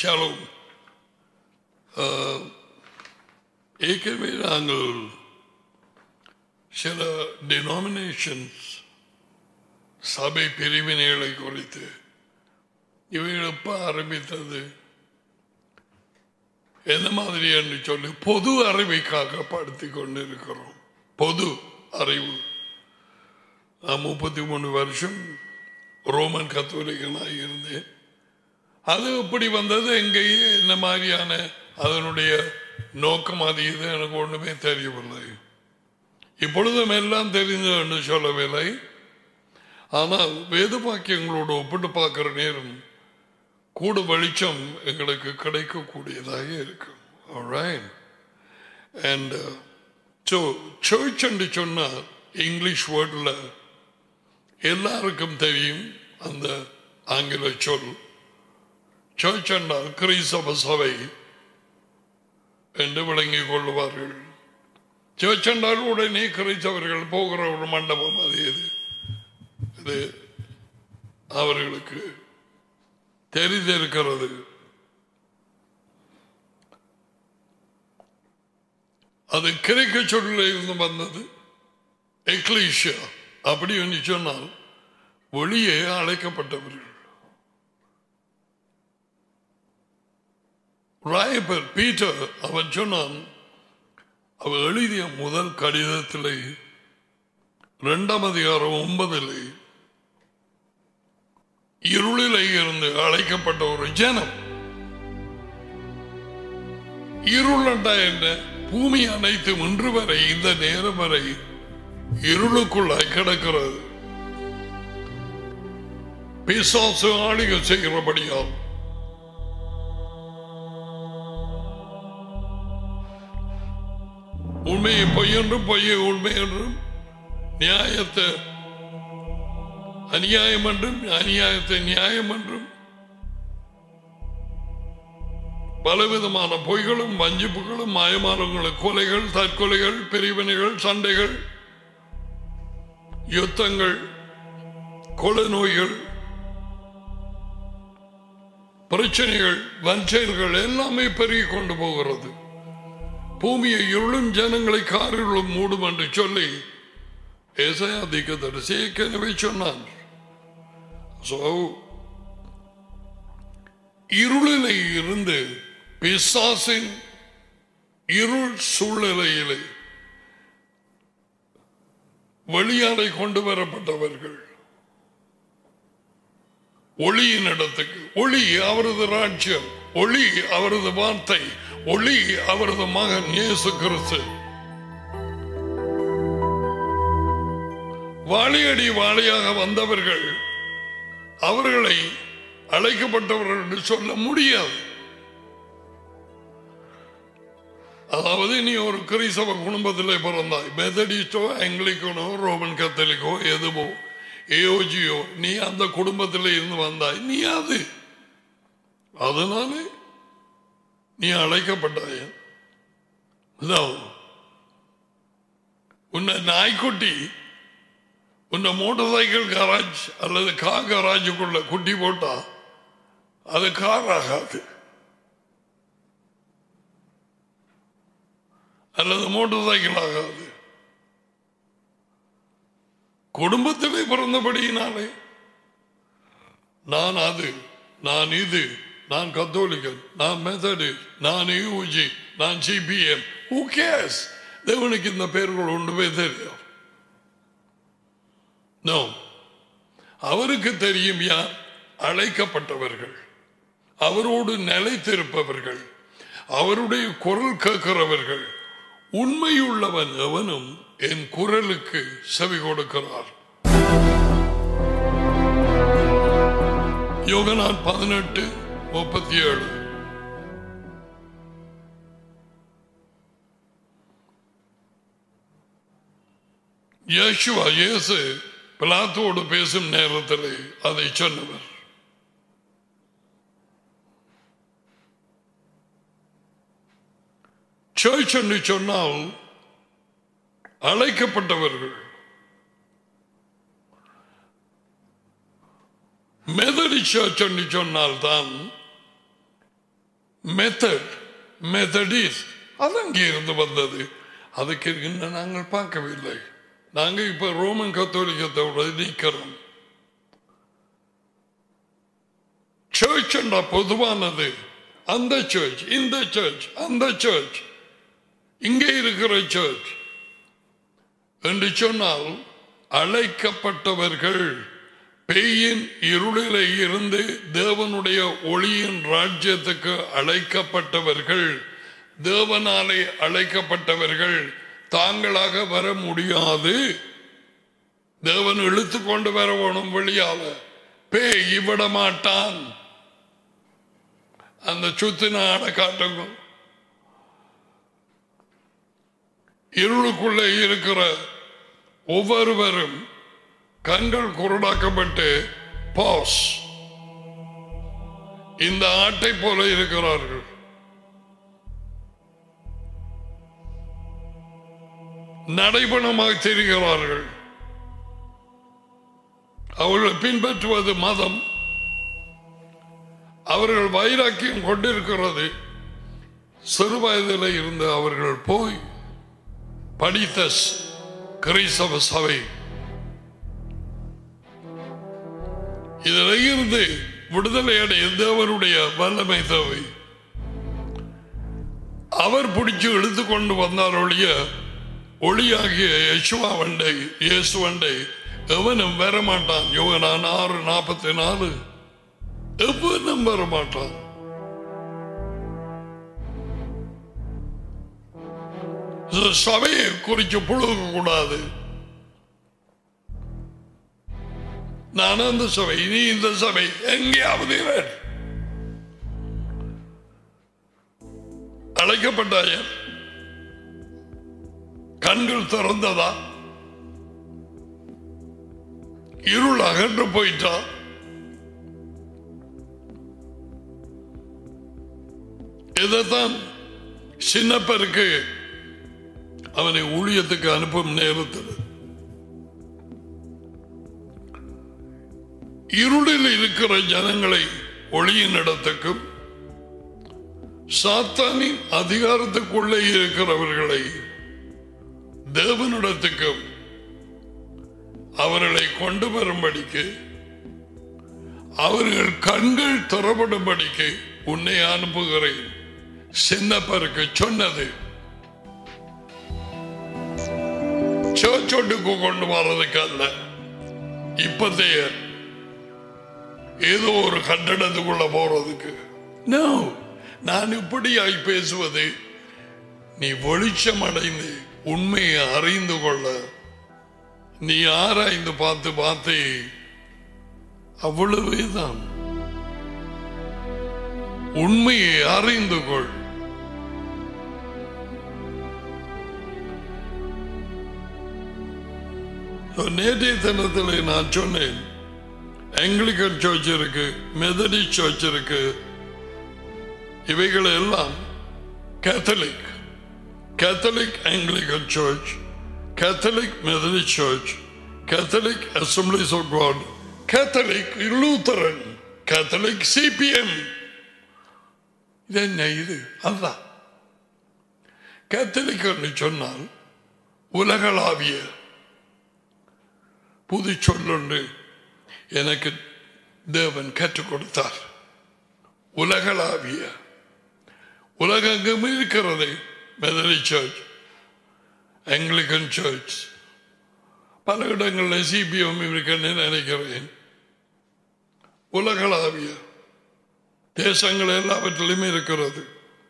Shalom ஏற்கனவே நாங்கள் சில டினாமினேஷன்ஸ் சபை பிரிவினைகளை குறித்து இவைகள் எப்ப ஆரம்பித்தது எந்த மாதிரி என்று சொல்லி பொது அறிவைக்காக படுத்தி கொண்டிருக்கிறோம் பொது அறிவு நான் முப்பத்தி மூணு வருஷம் ரோமன் கத்தோலிக்கனாக இருந்தேன் அது எப்படி வந்தது எங்கேயே என்ன மாதிரியான அதனுடைய நோக்கம் அது இது எனக்கு ஒண்ணுமே தெரியவில்லை இப்பொழுதும் எல்லாம் தெரிஞ்சது என்று சொல்லவில்லை ஆனால் வேத வாக்கியங்களோடு ஒப்பிட்டு பார்க்கிற நேரம் கூட வெளிச்சம் எங்களுக்கு கிடைக்கக்கூடியதாக இருக்கும் alright and uh, so church என்று சொன்னால் இங்கிலீஷ் வேர்டில் எல்லாருக்கும் தெரியும் அந்த ஆங்கில சொல் சர்ச் என்றால் கிறிஸ்தவ சபை என்று விளங்கிக் கொள்வார்கள் சர்ச் என்றால் உடனே கிறிஸ்தவர்கள் போகிற ஒரு மண்டபம் அது எது இது அவர்களுக்கு தெரிந்திருக்கிறது அது கிரேக்க சொல்லில் இருந்து வந்தது எக்லீஷியா அப்படி என்று சொன்னால் வெளியே அழைக்கப்பட்டவர்கள் ராயப்பர் பீட்டர் அவன் சொன்னான் அவன் எழுதிய முதல் கடிதத்திலே இரண்டாம் அதிகாரம் ஒன்பதிலே இருளிலே இருந்து அழைக்கப்பட்ட ஒரு ஜனம் இருளண்டா என்ன பூமி அனைத்தும் இன்று வரை இந்த நேரம் வரை இருளுக்குள்ளாய் கிடக்கிறது பிசாசு ஆளுகை செய்கிறபடியால் உண்மையை பொய் என்றும் பொய்யை உண்மை என்றும் நியாயத்தை அநியாயம் என்றும் அநியாயத்தை நியாயம் என்றும் பலவிதமான பொய்களும் வஞ்சிப்புகளும் மாயமானங்களும் கொலைகள் தற்கொலைகள் பிரிவினைகள் சண்டைகள் யுத்தங்கள் கொலை நோய்கள் பிரச்சனைகள் வஞ்சைகள் எல்லாமே பெருகி கொண்டு போகிறது பூமியை இருளும் ஜனங்களை காரிருளும் மூடும் என்று சொல்லி ஏசாயா தீர்க்கதரிசி ஏற்கனவே சொன்னான் So, இருளிலே இருந்து பிசாசின் இருள் சூழ்நிலையிலே வெளியாடை கொண்டு வரப்பட்டவர்கள் ஒளியின் இடத்துக்கு ஒளி அவரது ராஜ்யம் ஒளி அவரது வார்த்தை ஒளி அவரது மகன் இயேசு கிறிஸ்து வாழையடி வாழையாக வந்தவர்கள் அவர்களை அழைக்கப்பட்டவர்கள் என்று சொல்ல முடியாது அதாவது நீ ஒரு கிறிஸ்தவ குடும்பத்தில் பிறந்தாய் மெதடிஸ்டோ ஆங்கிலிக்கனோ ரோமன் கத்தலிக்கோ எதுவோ ஏஓஜியோ நீ அந்த குடும்பத்தில் இருந்து வந்தாய் நீ அது அதனால நீ அழைக்கப்பட்டாய உன்னை நாய்க்குட்டி உன்னை மோட்டார் சைக்கிள் கராஜ் அல்லது கார் கராஜுக்குள்ள குட்டி போட்டா அது கார் ஆகாது அல்லது மோட்டார் சைக்கிள் ஆகாது குடும்பத்திலே பிறந்தபடியினாலே நான் அது நான் இது நான் கத்தோலிக்கன் நான் மெத்தடு நான் யூஜி நான் சிபிஎம் ஹூ கேஸ் தேவனுக்கு இந்த பேர்கள் ஒன்றுமே தெரியும் நோ அவருக்கு தெரியும் யார் அழைக்கப்பட்டவர்கள் அவரோடு நிலைத்திருப்பவர்கள் அவருடைய குரல் கேட்கிறவர்கள் உண்மையுள்ளவன் எவனும் என் குரலுக்கு செவி கொடுக்கிறார் யோகனான் பதினெட்டு முப்பத்தி ஏழு யேசுவா இயேசு பிலாத்தோடு பேசும் நேரத்தில் அதை சொன்னவர் சர்ச் என்று சொன்னால் அழைக்கப்பட்டவர்கள் மெதடி சர்ச் என்று சொன்னால் தான் மெத்தட் மெத்தடிஸ்ட் அது அங்கே இருந்து வந்தது அதுக்கு இன்னும் நாங்கள் பார்க்கவில்லை நாங்கள் இப்ப ரோமன் கத்தோலிக்கத்தோட நிற்கிறோம் சர்ச் பொதுவானது அந்த சர்ச் இந்த சர்ச் அந்த சர்ச் இங்கே இருக்கிற சர்ச் என்று சொன்னால் அழைக்கப்பட்டவர்கள் பேயின் இருளிலே இருந்து தேவனுடைய ஒளியின் ராஜ்யத்துக்கு அழைக்கப்பட்டவர்கள் தேவனாலே அழைக்கப்பட்டவர்கள் தாங்களாக வர முடியாது தேவன் இழுத்து கொண்டு வர வேணும் வெளியால பேய் விட மாட்டான் அந்த சுத்தின ஆடை காட்டுங்க இருளுக்குள்ளே இருக்கிற ஒவ்வொருவரும் கண்கள் குருடாக்கப்பட்டு பாஸ் இந்த ஆட்டை போல இருக்கிறார்கள் நடைபணமாக தெரிகிறார்கள் அவர்கள் பின்பற்றுவது மதம் அவர்கள் வைராக்கியம் கொண்டிருக்கிறது சிறு வயதில் இருந்து அவர்கள் போய் படித்த ஸ்- கிறிஸ்தவ சபை இதில் இருந்து விடுதலை அடைய தேவனுடைய வல்லமை தேவை அவர் பிடிச்சு இழுத்து கொண்டு வந்தார் ஒழிய ஒளியாகிய யசுவா வண்டை இயேசு வண்டை எவனும் வர மாட்டான் யோகனான் ஆறு நாற்பத்தி நாலு எவனும் வர மாட்டான் இந்த சபையை குறிச்சு புழுக கூடாது நான் அந்த சபை நீ இந்த சபை எங்கேயாவது இரு. அழைக்கப்பட்டாய கண்கள் திறந்ததா இருள் அகன்று போயிட்டா இதைத்தான் சின்னப்பருக்கு அவனை ஊழியத்துக்கு அனுப்பும் நேரத்தில் இருளில் இருக்கிற ஜனங்களை ஒளியின் இடத்துக்கும் சாத்தானின் அதிகாரத்துக்குள்ளே இருக்கிறவர்களை தேவனிடத்துக்கும் அவர்களை கொண்டு வரும்படிக்கு அவர்கள் கண்கள் திறப்படும்படிக்கு உன்னை அனுப்புகிறேன் சின்னப்பருக்கு சொன்னது சர்ச்சொட்டுக்கு கொண்டு வர்றதுக்கு அல்ல இப்பத்தைய ஏதோ ஒரு கட்டடத்துக்குள்ள போறதுக்கு No. நான் இப்படியாய் பேசுவது நீ வெளிச்சம் அடைந்து உண்மையை அறிந்து கொள்ள நீ ஆராய்ந்து பார்த்து பார்த்து அவ்வளவேதான் உண்மையை அறிந்து கொள் So, நேற்றைய தினத்தில் நான் சொன்னேன் ஆங்கிலிக்கன் சர்ச் இருக்கு மெதடிஸ்ட் சர்ச் இருக்கு இவைகள் எல்லாம் Catholic Catholic Anglican church Catholic Methodist church Catholic assemblies of God Catholic Lutheran Catholic CPM இது என்ன இது அதுதான் கேத்தலிக் என்று சொன்னால் உலகளாவிய புது சொல்லொன்று எனக்கு தேவன் கற்றுக் கொடுத்தார் உலகளாவிய உலகெங்கும் இருக்கிறது மெதரி சர்ச் ஆங்கிலிக்கன் சர்ச் பல இடங்களில் சிபிஎம் இருக்குன்னு நினைக்கிறேன் உலகளாவிய தேசங்கள் எல்லாவற்றிலும் இருக்கிறது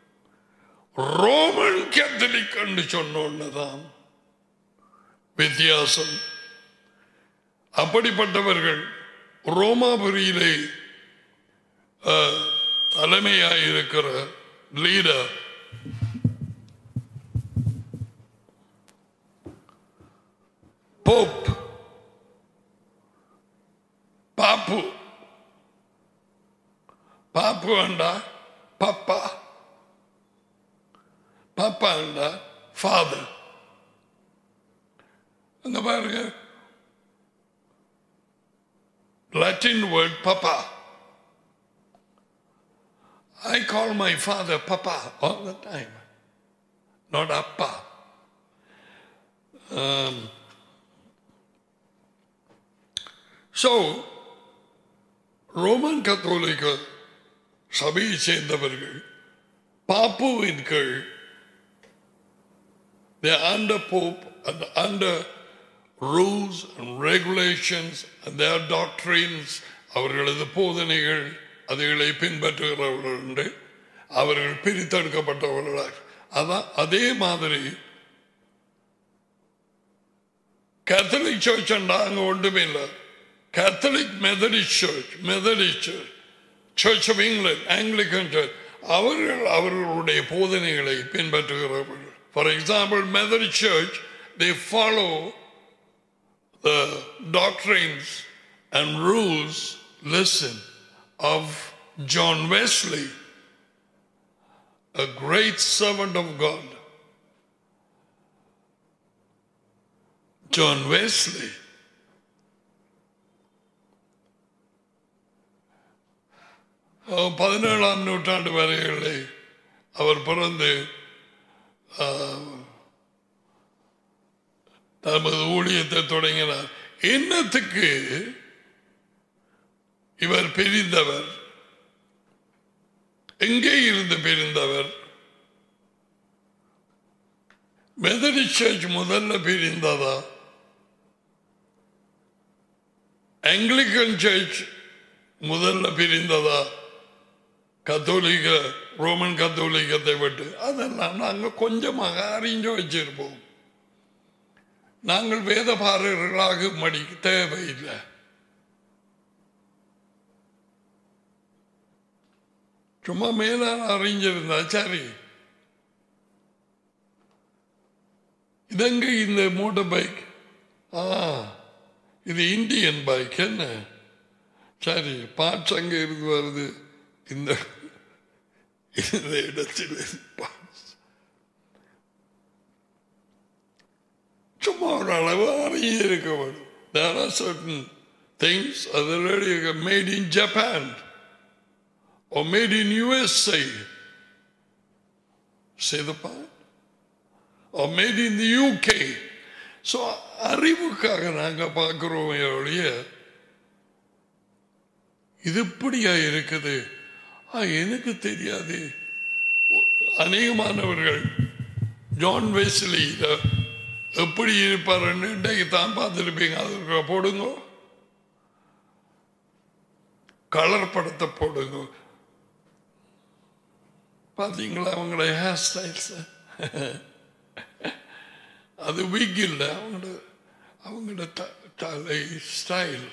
ரோமன் கேத்தலிக் என்று சொன்னோன்னுதான் வித்தியாசம் அப்படிப்பட்டவர்கள் ரோமாபுரியிலே அஹ், தலைமையாயிருக்கிற லீடர் போப் பாப்பு பாப்பு வேண்டா பப்பா பப்பா வேண்டா ஃபாதர் அங்க பாருங்க Latin word papa. I call my father Papa all the time, not Appa. Um, so, Roman கத்தோலிக்க சபையை சேர்ந்தவர்கள் பாப்புவின் கீழ் they are under Pope and under rules and regulations and their doctrines அவர்களது போதனைகள் அதுகளை பின்பற்றுகிறவர்கள் என்று அவர்கள் பிரித்தெடுக்கப்பட்டவர்களாக அதான் அதே மாதிரி கேத்தலிக் சர்ச் அங்க ஒன்றுமே இல்லை Catholic Methodist church Methodist church church of England Anglican church அவர்கள் அவர்களுடைய போதனைகளை பின்பற்றுகிறவர்கள் for example Methodist church they follow the doctrines and rules, listen, of John Wesley, a great servant of God. John Wesley. அவர் பதினேழாம் நூற்றாண்டு வரைகளை அவர் பிறந்து ஆ, தமது ஊழியத்தை தொடங்கினார் என்னத்துக்கு இவர் பிரிந்தவர் எங்கே இருந்து பிரிந்தவர் மெதடி சர்ச் முதல்ல பிரிந்ததா ஆங்கிலிக்கன் சர்ச் முதல்ல பிரிந்ததா கத்தோலிக்க ரோமன் கத்தோலிக்கத்தை விட்டு அதெல்லாம் நாங்கள் கொஞ்சமாக அறிஞ்சு வச்சிருப்போம் நாங்கள் வேத பாரர்களாக மடி தேவையில்லை சும்மா மேலான அறிஞ்சிருந்தா சரி இதெங்க இந்த மோட்டர் பைக் ஆ இது இந்தியன் பைக் என்ன சரி பார்ட்ஸ் அங்கே இருந்து வருது இந்த இந்த இடத்தில் parts. சும்மா ஒரு அளவு அறிய இருக்க வேணும் There are certain things that are already made in Japan or made in USA. See the point? Or made in the UK. So அறிவுக்காக நாங்க பார்க்கிறோமே ஒழிய இது இப்படியா இருக்குது ஆ, எனக்கு தெரியாது அநேகமானவர்கள் ஜான் வெஸ்லி எப்படி இருப்பாருன்னு இன்றைக்கு தான் பார்த்துருப்பீங்க அதுக்கு போடுங்க கலர் படத்தை போடுங்க பார்த்தீங்களா அவங்களோட ஹேர் ஸ்டைல்ஸ் அது விக் இல்லை அவங்களோட அவங்களோட த- தலை style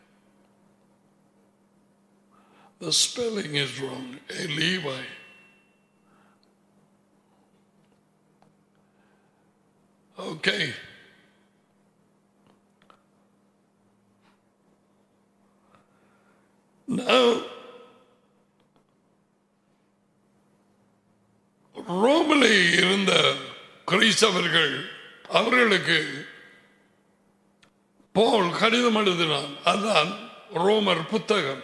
The spelling is wrong. A Levi. Okay. Now, ரோமிலே இருந்த கிறிஸ்தவர்கள் அவர்களுக்கு போல் கடிதம் எழுதினான் அதுதான் ரோமர் புத்தகம்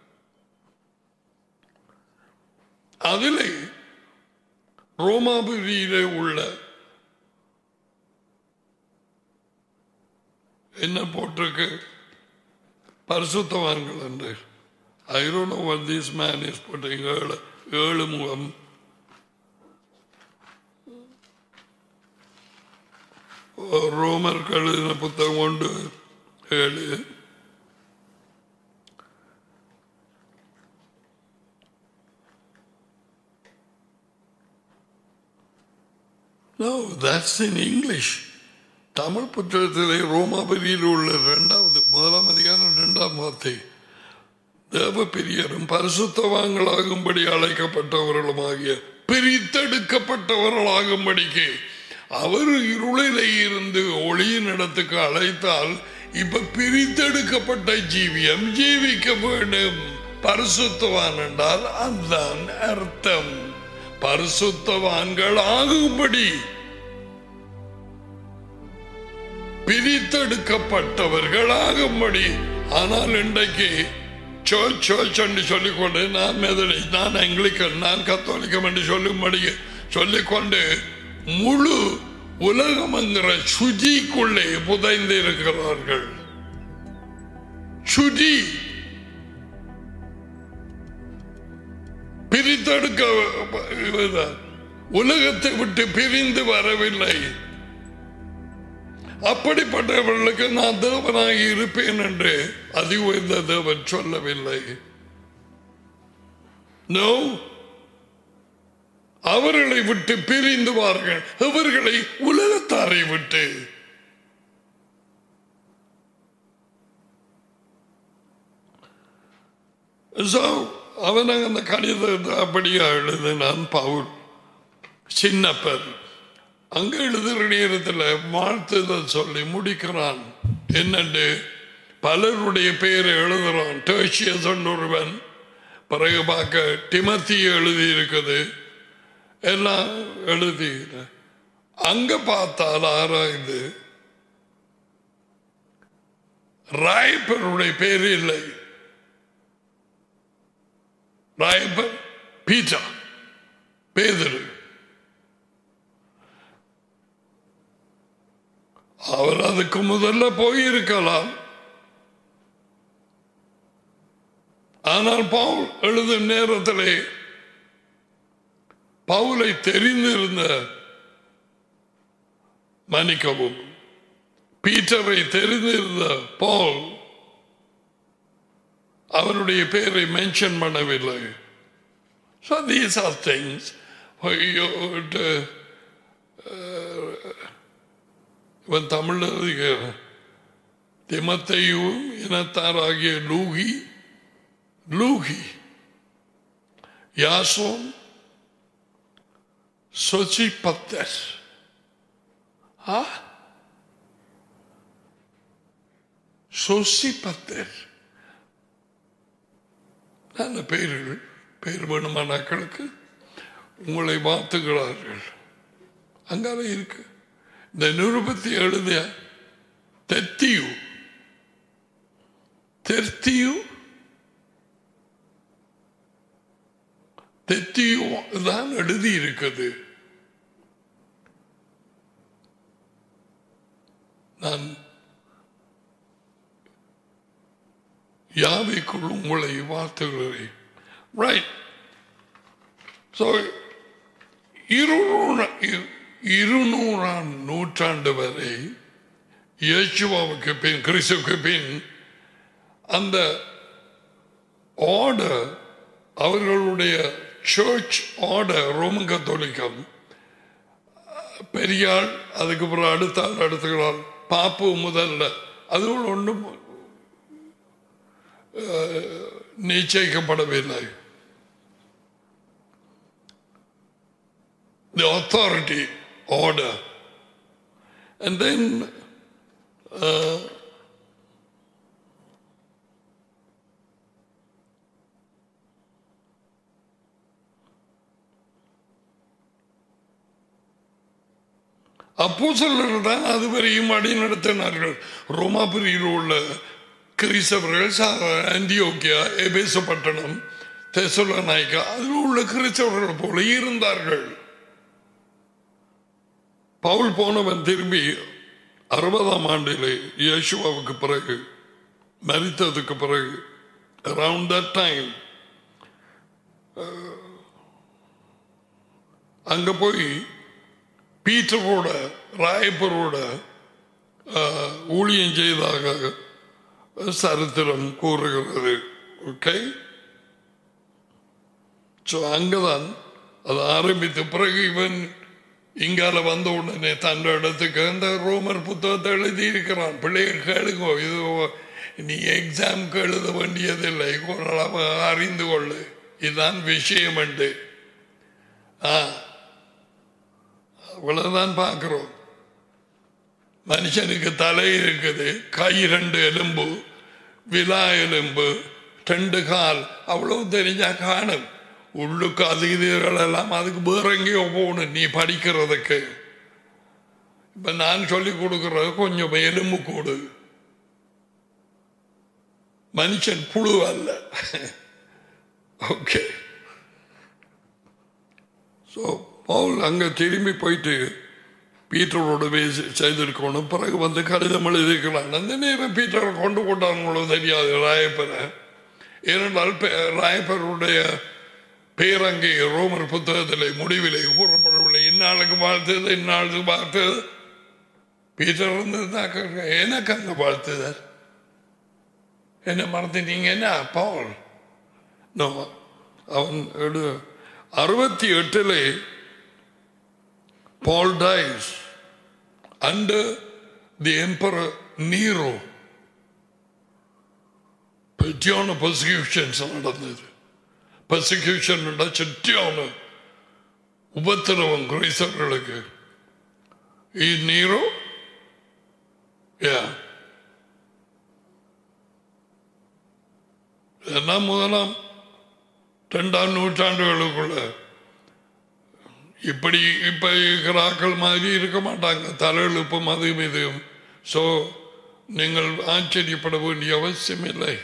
அதிலே ரோமாபுரியிலே உள்ள என்ன போட்டிருக்கு பரிசுத்தவான்கள் என்று ஐ don't know what this man is putting ஏழு ஏழு முகம் ரோமர் எழுதின புத்தகம் உண்டு ஏழு No, that's in English. Tamil புத்தகத்திலே ரோமாபுரியில் உள்ள இரண்டாவது முதலாம் அதிகாரம் இரண்டாம் வார்த்தை தேவ பிரியரும் பரிசுத்தவான்களாகும்படி அழைக்கப்பட்டவர்களுமாகிய பிரித்தெடுக்கப்பட்டவர்களாகும்படிக்கு அவர் இருளிலே இருந்து ஒளியின் இடத்துக்கு அழைத்தால் இப்ப பிரித்தெடுக்கப்பட்ட ஜீவியம் ஜீவிக்க வேண்டும் பரிசுத்தவான் என்றால் அதுதான் அர்த்தம் பரிசுத்தவான்கள் ஆகும்படி பிரித்தெடுக்கப்பட்டவர்கள் ஆகும்படி ஆனால் இன்றைக்கு சர்ச் சர்ச் என்று சொல்லிக்கொண்டு நான் மெதடிஸ்ட் நான் ஆங்கிலிக்கன் நான் கத்தோலிக்கம் என்று சொல்லும்படி சொல்லிக்கொண்டு முழு உலகம் என்கிற சுஜிக்குள்ளே புதைந்து இருக்கிறார்கள் சுஜி பிரித்தெடுக்க உலகத்தை விட்டு பிரிந்து வரவில்லை அப்படிப்பட்டவர்களுக்கு நான் தேவனாகி இருப்பேன் என்று அதி உயர்ந்த தேவன் சொல்லவில்லை நோ அவர்களை விட்டு பிரிந்துவார்கள் அவர்களை உலகத்தாரை விட்டு So, அவன் அந்த கடிதத்தை அப்படியே எழுதினான் பவுல் சின்னப்பர் அங்க எழுதுற நேரத்தில் வாழ்த்துதல் சொல்லி முடிக்கிறான் என்னண்டு பலருடைய பெயரை எழுதுறான் டேஷியஸ் ஒருவன் பிறகு பார்க்க டிமத்தி எழுதி இருக்குது எல்லாம் எழுதி அங்க பார்த்தால் ஆராய்ந்து ராயப்பருடைய பேர் இல்லை ராயப்பர் பீட்டா பேதரு அவர் அதுக்கு முதல்ல போயிருக்கலாம் ஆனால் பவுல் எழுதும் நேரத்திலே பவுலை தெரிந்திருந்த மன்னிக்கவும் பீட்டரை தெரிந்திருந்த பவுல் அவருடைய பேரை மென்ஷன் பண்ணவில்லை So these are things where you would, uh, இவன் தமிழ் திமத்தையும் இனத்தாராகிய லூகி லூகி யாசோன் சொசிபத்தர் ஆ சொசிபத்தர் நல்ல பெயர்கள் பெயர் வேணுமானாக்களுக்கு உங்களை வாழ்த்துகிறார்கள் அங்கால இருக்கு இந்த நிருபத்தை எழுதிய தெத்தியு தெர்த்தியு தெத்தியு தான் எழுதி இருக்குது நான் யாவைக்குள் உங்களை வாழ்த்துகிறேன் ரைட் ஸோ இருநூறு இருநூறாம் நூற்றாண்டு வரை இயேசுவாவுக்கு பின் கிறிஸ்துக்கு பின் அந்த ஆர்டர் அவர்களுடைய சர்ச் ஆர்டர் ரோமன் கத்தோலிக்கம் பெரியாள் அதுக்கு அப்புறம் அடுத்தாள் அடுத்துக்கிறாள் பாப்பு முதல்ல அதுகள் ஒன்றும் நிச்சயிக்கப்படவில்லை the authority order. And then uh, அப்போ தான் அதுவரையும் அடி நடத்தினார்கள் ரோமாபுரியில் உள்ள கிறிஸ்தவர்கள் ஆந்தியோக்கியா எபேச பட்டணம் தெசோல நாய்க்கா அதில் உள்ள கிறிஸ்தவர்கள் போல இருந்தார்கள் பவுல் போனவன் திரும்பி அறுபதாம் ஆண்டிலே இயேசுவாவுக்கு பிறகு மரித்ததுக்கு பிறகு அரவுண்ட் தட் டைம் அங்க போய் பீட்டரோட ராயப்பரோட ஊழியம் செய்ததாக சரித்திரம் கூறுகிறது ஓகே ஸோ அங்கதான் அது ஆரம்பித்த பிறகு இவன் இங்கால வந்த உடனே தன் இடத்துக்கு அந்த ரோமர் புத்தகத்தை எழுதி இருக்கிறான் பிள்ளைகள் கேளுங்கோ இது நீ எக்ஸாம்க்கு எழுத வேண்டியதில்லை ஓரளவு அறிந்து கொள்ளு இதுதான் விஷயம் உண்டு ஆ அவ்வளவுதான் பார்க்கிறோம் மனுஷனுக்கு தலை இருக்குது கை ரெண்டு எலும்பு விழா எலும்பு ரெண்டு கால் அவ்வளவு தெரிஞ்சா காணும் உள்ளுக்கு அது இதுகள் எல்லாம் அதுக்கு வேற எங்கேயோ போகணும் நீ படிக்கிறதுக்கு இப்ப நான் சொல்லி கொடுக்கறது கொஞ்சம் எலும்பு கூடு மனுஷன் புழு அல்ல ஓகே ஸோ பவுல் அங்கே திரும்பி போயிட்டு பீட்டரோட பேசி செய்திருக்கணும் பிறகு வந்து கடிதம் எழுதியிருக்கிறான் அந்த நேரம் பீட்டரை கொண்டு போட்டாங்களோ தெரியாது ராயப்பரை ஏனென்றால் பெ- ராயப்பருடைய பெயர் அங்கே ரோமர் புத்தகத்திலே முடிவிலே கூறப்படவில்லை இந்நாளுக்கு வாழ்த்தது இந்நாளுக்கு வாழ்த்தது பீட்டர் இருந்ததுனாக்க எனக்கு அங்கே வாழ்த்துதல் என்ன மறந்துட்டீங்க என்ன பவுல் நோ அவன் எடு அறுபத்தி எட்டிலே Paul dies under the emperor Nero பெட்டியான பர்சிக்யூஷன்ஸ் நடந்தது பர்சிக்யூஷன் செட்டியான உபத்திரவம் கிரைஸ்தவர்களுக்கு நீரோ யா இதெல்லாம் முதலாம் ரெண்டாம் நூற்றாண்டுகளுக்குள்ள இப்படி இப்ப இருக்கிற ஆக்கள் மாதிரி இருக்க மாட்டாங்க தலையெழுப்பும் அதுவும் இதுவும் ஸோ நீங்கள் ஆச்சரியப்பட வேண்டிய அவசியம் இல்லை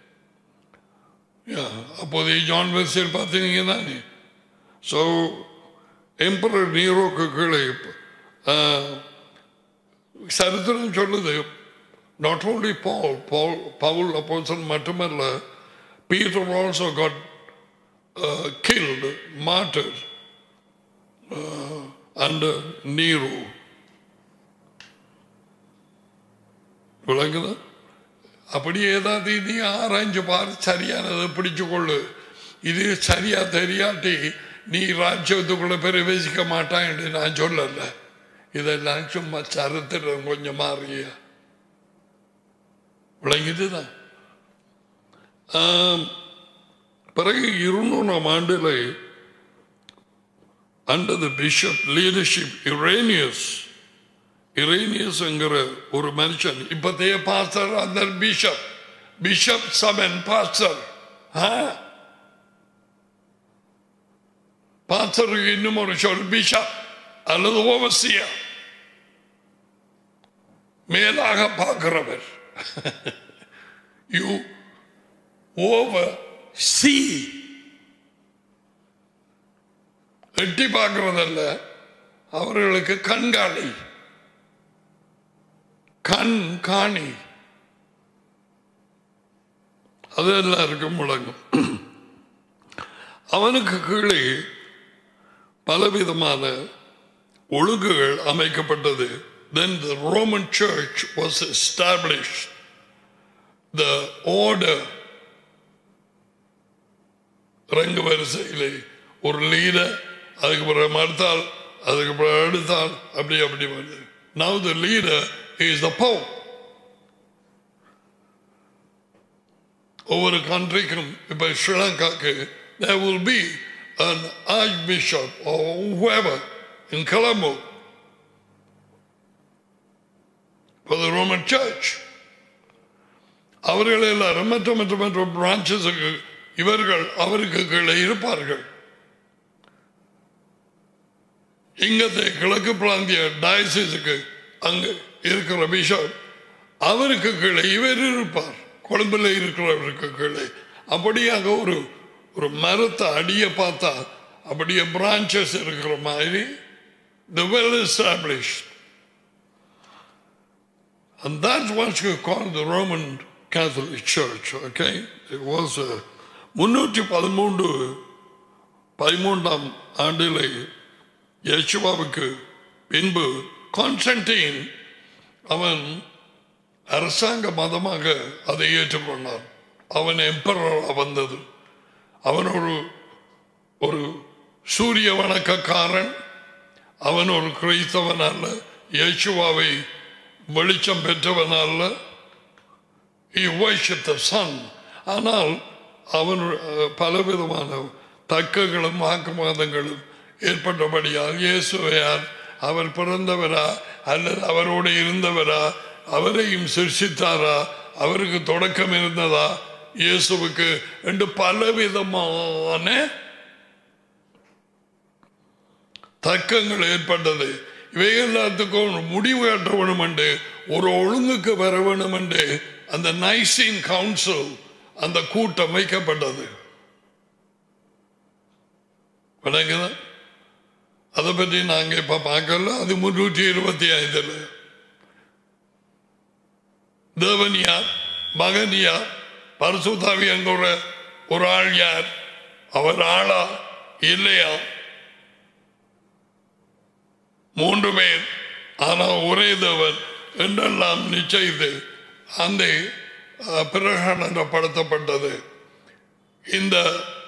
Yeah, அப்போதைய ஜான் வெஸ்டர் பார்த்தீங்க தானே ஸோ எம்பரர் நீரோக்கு கீழே ஆஹ், சரித்திரம் சொல்லுது நாட் ஓன்லி பால் பால் பவுல் அப்போசன் மட்டுமல்ல Peter also got killed, martyred uh, under Nero. விளங்குதா அப்படி ஏதாவது நீ ஆராய்ஞ்சு பாரு சரியானதை பிடிச்சு கொள்ளு இது சரியா தெரியாட்டி நீ ராஜ்யத்துக்குள்ள பிரவேசிக்க மாட்டான் என்று நான் சொல்லல இதெல்லாம் சும்மா சரித்திரம் கொஞ்சம் மாறிய விளங்கிதுதான் ஆம், பிறகு இருநூறாம் ஆண்டில் அண்டர் த பிஷப் லீடர்ஷிப் யுரேனியஸ் யுரேனியஸ் என்கிற ஒரு மனுஷன் இப்பத்தைய பாஸ்டர் அந்த பிஷப் பிஷப் சமன் பாஸ்டர் பாஸ்டருக்கு இன்னும் ஒரு சொல் பிஷப் அல்லது ஓவசியா மேலாக பார்க்கிறவர் யூ ஓவர் சி எட்டி பார்க்கறதல்ல அவர்களுக்கு கண்காணி கண் காணி அது எல்லாருக்கும் முழங்கும் அவனுக்கு கீழே பலவிதமான ஒழுங்குகள் அமைக்கப்பட்டது then the roman church was established the order Ranga வரிசையிலே ஒரு லீடர் அதுக்கு பிறகு அடுத்தால் அதுக்கு பிறகு அடுத்தால் அப்படி அப்படி வருது now the leader is the pope ஒவ்வொரு கண்ட்ரிக்கும் இப்ப ஸ்ரீலங்காக்கு there will be an archbishop or whoever in Colombo for the Roman Church அவர்கள் எல்லாரும் மற்ற மற்ற மற்ற பிரான்ச்சஸுக்கு இவர்கள் அவருக்கு கீழே இருப்பார்கள் இங்கத்தை கிழக்கு பிராந்திய டயசிஸுக்கு அங்கு இருக்கிற பிஷப் அவருக்கு கீழே இவர் இருப்பார் கொழும்புல இருக்கிறவருக்கு கீழே அப்படியாக ஒரு ஒரு மரத்தை அடிய பார்த்தா அப்படியே பிரான்ச்சஸ் இருக்கிற மாதிரி the well established and that's what you call the Roman Catholic Church okay it was a முன்னூற்றி பதிமூன்று பதிமூன்றாம் ஆண்டிலே யேசுவாவுக்கு பின்பு கான்ஸ்டன்டீன் அவன் அரசாங்க மதமாக அதை ஏற்றுக்கொண்டான் அவன் எம்பரராக வந்தது அவன் ஒரு ஒரு சூரிய வணக்கக்காரன் அவன் ஒரு கிறிஸ்தவன் அல்ல இயேசுவாவை வெளிச்சம் பெற்றவன் அல்ல he worshipped the sun ஆனால் அவன் அஹ், பலவிதமான தக்கங்களும் வாக்குவாதங்களும் ஏற்பட்டபடியால் இயேசுவையார் அவர் பிறந்தவரா அல்லது அவரோடு இருந்தவரா அவரையும் சிருஷித்தாரா அவருக்கு தொடக்கம் இருந்ததா இயேசுவுக்கு என்று பலவிதமான தர்க்கங்கள் ஏற்பட்டது இவை எல்லாத்துக்கும் ஒரு முடிவு கட்ட வேணும் என்று ஒரு ஒழுங்குக்கு வர வேணும் என்று அந்த நைசின் கவுன்சில் அந்த கூட்டம் வைக்கப்பட்டது விளங்குதா அதை பற்றி நாங்க இப்ப பார்க்கல அது முன்னூற்றி இருபத்தி ஐந்துல தேவன் யார் மகன் யார் பரிசுத்தாவி என்கிற ஒரு ஆள் யார் அவர் ஆளா இல்லையா மூன்று பேர் ஆனா ஒரே தேவன் என்றெல்லாம் நிச்சயித்து அந்த அஹ், பிரகடனப்படுத்தப்பட்டது இந்த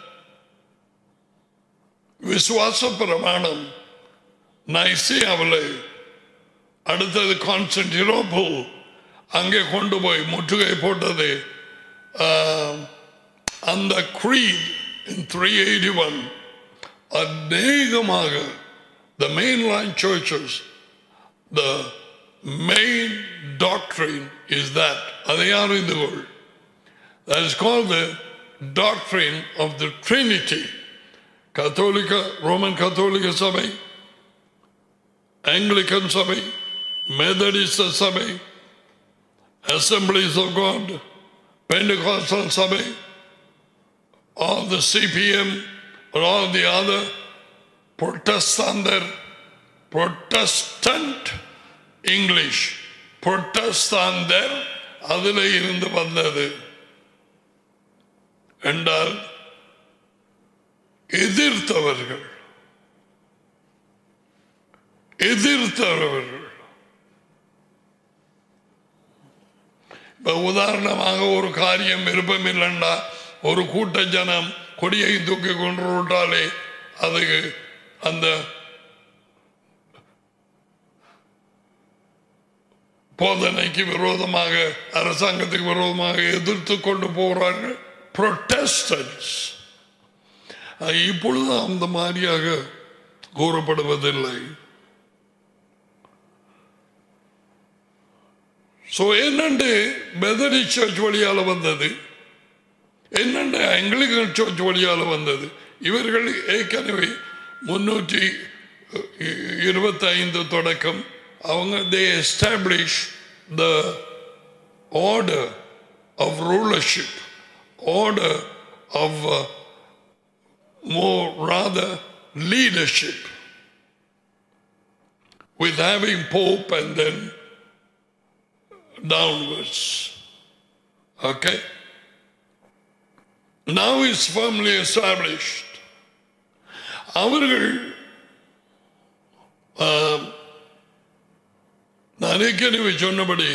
விசுவாச பிரமாணம் நைசியாவில் அடுத்தது கான்ஸ்டன்டினோபிள் அங்கே கொண்டு போய் முற்றுகை போட்டது ஆஹ், அந்த creed in 381 அநேகமாக the mainline churches the main doctrine is that அதை அறிந்து கொள் that is called the doctrine of the Trinity கத்தோலிக்க ரோமன் கத்தோலிக்க சபை ஆங்கிலிக்கன் சபை மெதடிஸ்ட சபை அசம்பிளிஸ் ஆஃப் காட் பெண்டகாஸ்டல் சபை all the CPM or all the other Protestander, Protestant English, Protestander அதில் இருந்து வந்தது என்றால் எதிர்த்தவர்கள் எதிர்த்தவர்கள் இப்ப உதாரணமாக ஒரு காரியம் விருப்பம் இல்லைண்டா ஒரு கூட்ட ஜனம் கொடியை தூக்கி கொண்டு விட்டாலே அது அந்த போதனைக்கு விரோதமாக அரசாங்கத்துக்கு விரோதமாக எதிர்த்து கொண்டு போறார்கள் புரொட்டஸ்டன்ஸ் இப்பொழுது அந்த மாதிரியாக கூறப்படுவதில்லை ஸோ என்னண்டு மெதடி சர்ச் வழியால வந்தது என்னண்டு ஆங்கிலிகன் சர்ச் வழியால வந்தது இவர்கள் ஏற்கனவே முன்னூற்றி இருபத்தி ஐந்து தொடக்கம் அவங்க they establish the order of rulership order of more rather leadership with having Pope and then downwards. Okay? Now it's firmly established. அவர்கள் ஆம், நான் ஏற்கனவே சொன்னபடி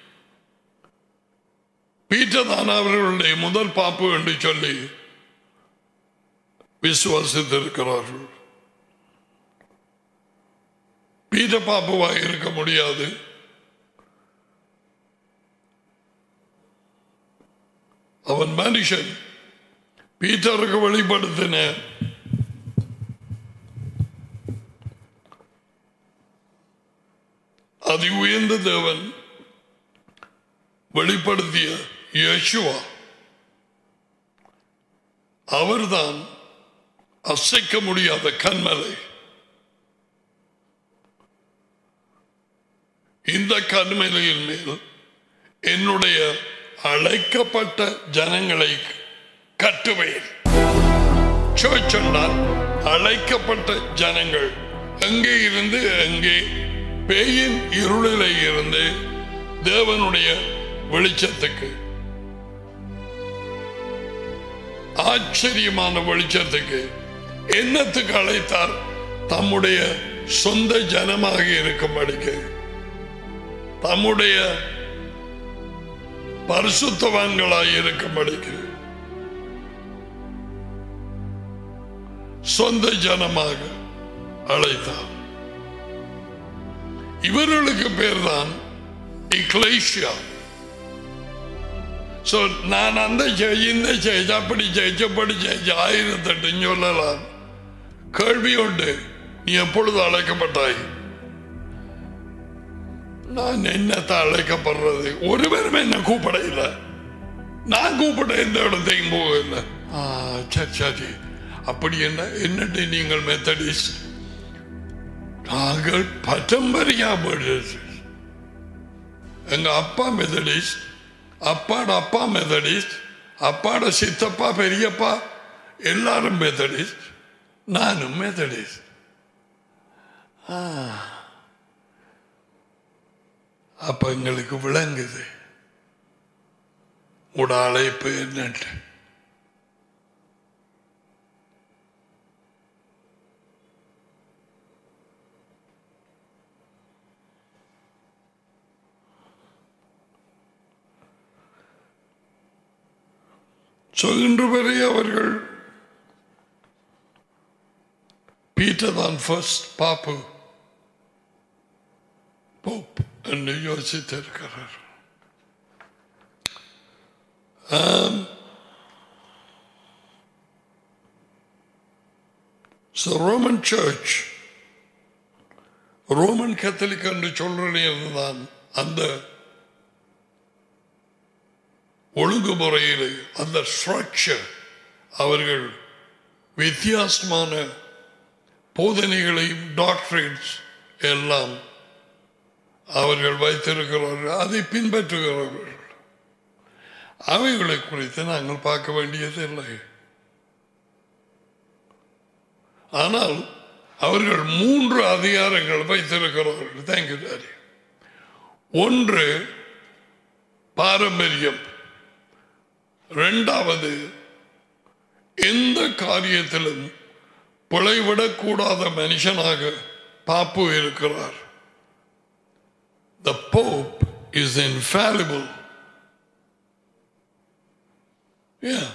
பீட்டர் தான் அவர்களுடைய முதல் பாப்பு என்று சொல்லி விசுவாசித்திருக்கிறார்கள் பீட பாப்புவாய் இருக்க முடியாது அவன் மனுஷன் பீட்டருக்கு வெளிப்படுத்தின அதி உயர்ந்த தேவன் வெளிப்படுத்திய யேசுவா அவர்தான் அசைக்க முடியாத கண்மலை இந்த கண்மலையின் மேல் என்னுடைய அழைக்கப்பட்ட ஜனங்களை கட்டுவேன் Church என்றால் அழைக்கப்பட்ட ஜனங்கள் எங்கே இருந்து எங்கே பேயின் இருளிலே இருந்து தேவனுடைய வெளிச்சத்துக்கு ஆச்சரியமான வெளிச்சத்துக்கு என்னத்துக்கு அழைத்தார் தம்முடைய சொந்த ஜனமாக இருக்கும்படிக்கு தம்முடைய பரிசுத்தவான்களாய் இருக்கும்படிக்கு சொந்த ஜனமாக அழைத்தார் இவர்களுக்கு பேர் தான் இக்லேஷியா ஸோ நான் அந்த ஜெய் இந்த ஜெய் அப்படி ஜெயிச்சப்படி ஜெயிச்ச ஆயிரத்தெட்டு சொல்லலாம் கேள்வி உண்டு நீ எப்பொழுது அழைக்கப்பட்டாய் நான் என்னத்தை அழைக்கப்படுறது ஒருவரும் என்ன கூப்பிட இல்லை நான் கூப்பிட எந்த இடத்தையும் போகல ஆ, சரி சரி அப்படி என்ன என்னட்டு நீங்கள் மெத்தடிஸ்ட் நாங்கள் பரம்பரையா மெத்தடிஸ்ட் எங்க அப்பா மெத்தடிஸ்ட் அப்பாட அப்பா மெத்தடிஸ்ட் அப்பாட சித்தப்பா பெரியப்பா எல்லாரும் மெத்தடிஸ்ட் நானும் மெத்தடிஸ்ட் அப்ப எங்களுக்கு விளங்குது உட அழைப்பு என்னட்டு So, இன்று வரை அவர்கள் பீட்டர் தான் ஃபர்ஸ்ட் பாப்பு போப் என்று யோசித்திருக்கிறார் Um, so Roman Church Roman Catholic என்று சொல்றதான் அந்த ஒழுங்குமுறையிலே அந்த ஸ்ட்ரக்சர் அவர்கள் வித்தியாசமான போதனைகளையும் டாக்டரின்ஸ் எல்லாம் அவர்கள் வைத்திருக்கிறார்கள் அதை பின்பற்றுகிறார்கள் அவைகளை குறித்து நாங்கள் பார்க்க வேண்டியதில்லை ஆனால் அவர்கள் மூன்று அதிகாரங்கள் வைத்திருக்கிறார்கள் தேங்க்யூ டாரி ஒன்று பாரம்பரியம் இரண்டாவது எந்த காரியத்திலும் பிழைவிடக்கூடாத மனுஷனாக பாப்பு இருக்கிறார் The Pope is infallible. Yeah.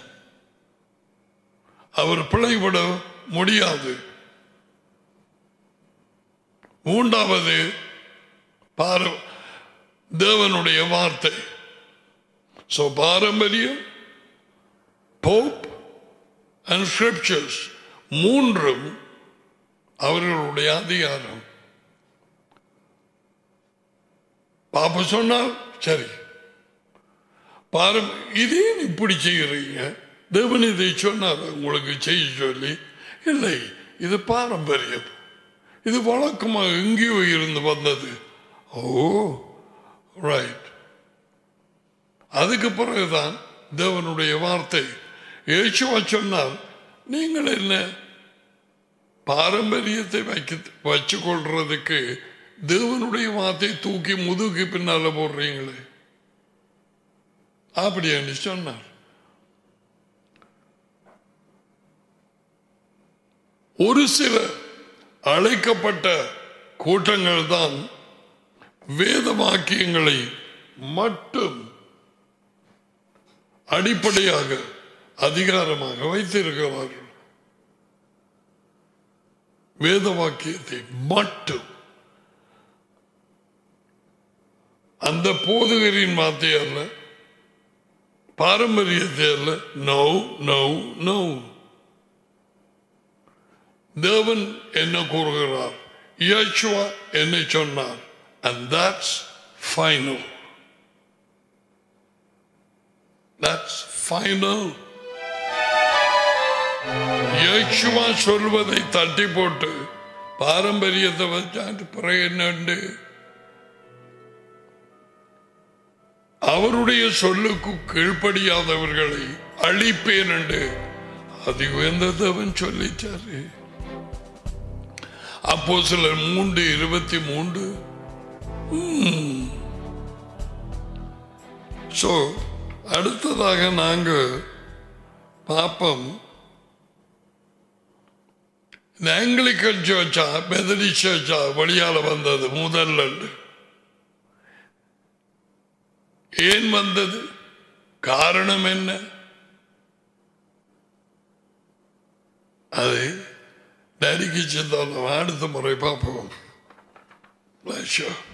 அவர் பிழைவிட முடியாது மூன்றாவது பார தேவனுடைய வார்த்தை ஸோ பாரம்பரியம் போப் அண்ட் ஸ்கிரிப்சர்ஸ் மூன்றும் அவர்களுடைய அதிகாரம் பாப்ப சொன்னால் சரி பாரம் இதே இப்படி செய்கிறீங்க தேவன் இதை சொன்னார் உங்களுக்கு செய்ய சொல்லி இல்லை இது பாரம்பரியம் இது வழக்கமாக எங்கேயோ இருந்து வந்தது ஓ ரைட் அதுக்கு பிறகுதான் தேவனுடைய வார்த்தை ஏசுவா சொன்னால் நீங்கள் என்ன பாரம்பரியத்தை வைக்க வச்சு கொள்றதுக்கு தேவனுடைய வார்த்தை தூக்கி முதுகு பின்னால போடுறீங்களே அப்படி என்று சொன்னார் ஒரு சில அழைக்கப்பட்ட கூட்டங்கள் தான் வேத வாக்கியங்களை மட்டும் அடிப்படையாக அதிகாரமாக வைத்திருக்கிறார்கள் வேத வாக்கியத்தை மட்டும் அந்த போதுகரின் வார்த்தை அல்ல பாரம்பரியத்தை அல்ல நோ நோ நோ தேவன் என்ன கூறுகிறார் இயேசுவா என்னை சொன்னார் and that's final that's final இயேசுவா சொல்வதை தட்டி போட்டு பாரம்பரியத்தை வச்சாட்டு பிறகு என்னண்டு அவருடைய சொல்லுக்கு கீழ்ப்படியாதவர்களை அழிப்பேன் என்று அது உயர்ந்ததவன் சொல்லிச்சாரு அப்போ சிலர் மூன்று இருபத்தி மூன்று ஸோ அடுத்ததாக நாங்கள் பார்ப்போம் இந்த ஆங்கிலிக்கன் சர்ச்சா மெதடி சர்ச்சா வழியால் வந்தது முதல்ல ஏன் வந்தது காரணம் என்ன அதை நடிக்க சென்றாலும் அடுத்த முறை பார்ப்போம் Bless you.